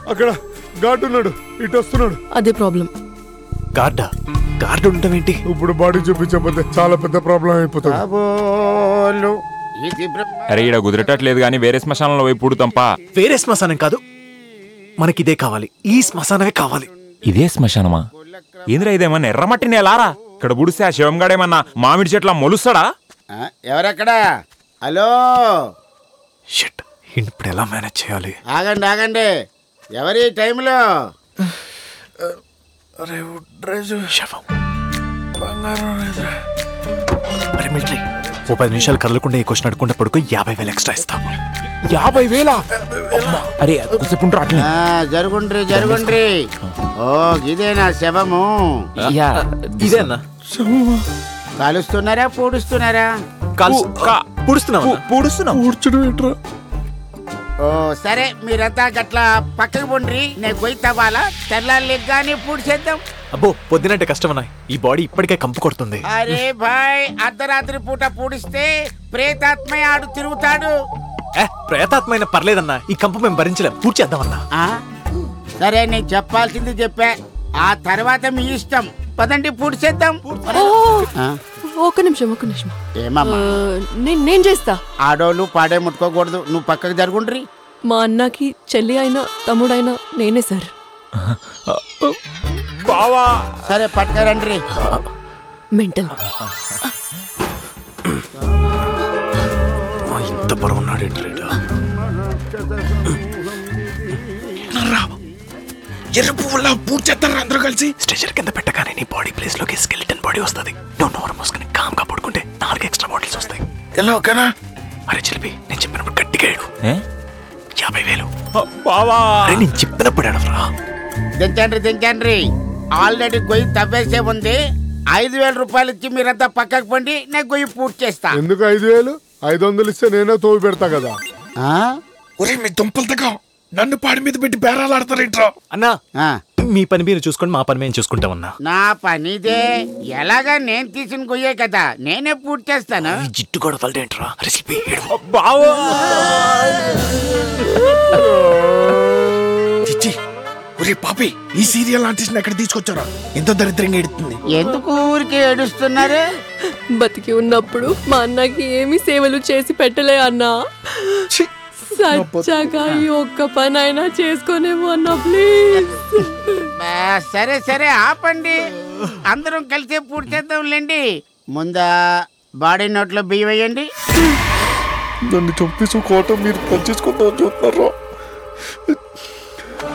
అక్కడ గార్డు ఉన్నాడు ఇటు వస్తున్నాడు అదే ప్రాబ్లం గార్డా గార్డు ఉండటం ఏంటి ఇప్పుడు బాడీ చూపించకపోతే చాలా పెద్ద ప్రాబ్లం అయిపోతుంది కాబోలు ఇది బ్రహ్మ అరే ఈడ కుదిరేటట్లేదు కానీ వేరే శ్మశానంలో పోయి పుడుతాంపా వేరే శ్మశానం కాదు మనకి ఇదే కావాలి ఈ శ్మశానమే కావాలి ఇదే శ్మశానమా ఏంద్రా ఇదేమన్నా ఎర్రమట్టి నేలారా ఇక్కడ పుడిస్తే ఆ శివంగాడేమన్నా మామిడి చెట్ల మొలుస్తాడా ఆ, ఎవరక్కడ హలో షిట్ ఇప్పుడు ఎలా మేనేజ్ చేయాలి ఆగండి ఆగండి ఎవరి టైంలో శవం అరే మిలిటరీ ఓ పది నిమిషాలు కదలకుండా ఈ క్వశ్చన్ అడగకుండా పడుకో యాభై వేలు ఎక్స్ట్రా ఇస్తాము యాభై వేల అరే కొంచెం ఉంటారు అట్లే ఆ, జరుగుండ్రి జరుగుండ్రి ఓ ఇదేనా శవము ఇదే అన్న కాలుస్తున్నారా పూడుస్తున్నారా కాల్స్ పుడుస్తున్నాం పూడుస్తున్నాం కూర్చుని ఏంట్రా ఓ సరే మీరంతా గట్లా పక్కకు పోండ్రి నేను పోయి తవ్వాలా తెల్లాలి కానీ పూడ్చేద్దాం అబ్బో పొద్దునంటే కష్టమన్నా ఈ బాడీ ఇప్పటికే కంపు కొడుతుంది అరే భాయ్ అర్ధరాత్రి పూట పూడిస్తే ప్రేతాత్మ ఆడు తిరుగుతాడు ఏ ప్రేతాత్మైన పర్లేదన్నా ఈ కంపు మేము భరించలేం పూర్తి చేద్దామన్నా ఆ? సరే నేను చెప్పాల్సింది చెప్పా ఆ తర్వాత మీ ఇష్టం పదండి పూడ్చేద్దాం ఓ ఆ? ఒక నిమిషం ఒక నిమిషం ఏమమ్మా ఆ, నేను నేను చేస్తా ఆడోళ్ళు పాడే ముట్టుకోకూడదు నువ్వు పక్కకు జరుగుండ్రి మా అన్నకి చెల్లి అయినా తమ్ముడైనా నేనే సార్ బావా సరే పట్టుకరండ్రి మెంటల్ ఆ, ఇంత బరువు ఉన్నాడు ఏంటి రేటు? ఎర్ర పువ్వులా పూర్తి చేస్తారు అందరూ కలిసి స్ట్రెచర్ కింద పెట్టగానే నీ బాడీ ప్లేస్ లోకి స్కెలిటన్ బాడీ వస్తుంది నువ్వు నోరు మూసుకుని కామ్ గా పడుకుంటే నాలుగు ఎక్స్ట్రా బాటిల్స్ వస్తాయి ఎలా ఓకేనా అరే చిలిపి నేను చెప్పినప్పుడు గట్టిగా ఏడు ఏ? యాభై వేలు బావా అరే నేను చెప్పినప్పుడు ఏడవరా దించండి దించండి ఆల్రెడీ గొయ్యి తవ్వేసే ఉంది ఐదు వేల రూపాయలు ఇచ్చి మీరంతా పక్కకు పండి నేను గొయ్యి పూర్తి చేస్తా ఎందుకు ఐదు వేలు ఐదు వందలు ఇస్తే నేనే తోవి పెడతా కదా ఆ? ఒరే మీ దుంపలు దగ్గ నన్ను పాడి మీద పెట్టి బేరాలు ఆడతారేంట్రా అన్నా ఆ. మీ పని మీరు చూసుకొని మా పని మేము చూసుకుంటామన్నా నా పనిదే ఎలాగా నేను తీసిన గొయ్యే కదా నేనే పూర్తి చేస్తాను ఈ జిట్టు కూడా తలడేంట్రా అరే శిల్పి ఏడు బావా చిచ్చి ఒరే పాపి ఈ సీరియల్ ఆర్టిస్ట్ ఎక్కడ తీసుకొచ్చారా ఎంత దరిద్రంగా ఎడుతుంది ఎందుకు ఊరికి ఏడుస్తున్నారు బతికి ఉన్నప్పుడు మా అన్నకి ఏమి సేవలు చేసి పెట్టలే అన్నా సచ్చాగా ఈ ఒక్క పని అయినా చేసుకునేమో అన్నా ప్లీజ్ బా, సరే సరే ఆపండి అందరం కలిసి పూర్తి చేద్దాంలేండి ముందా బాడీ నోట్లో బియ్యం వేయండి నన్ను చంపేసి కోట మీరు పనిచేసుకుందాం చూస్తున్నారా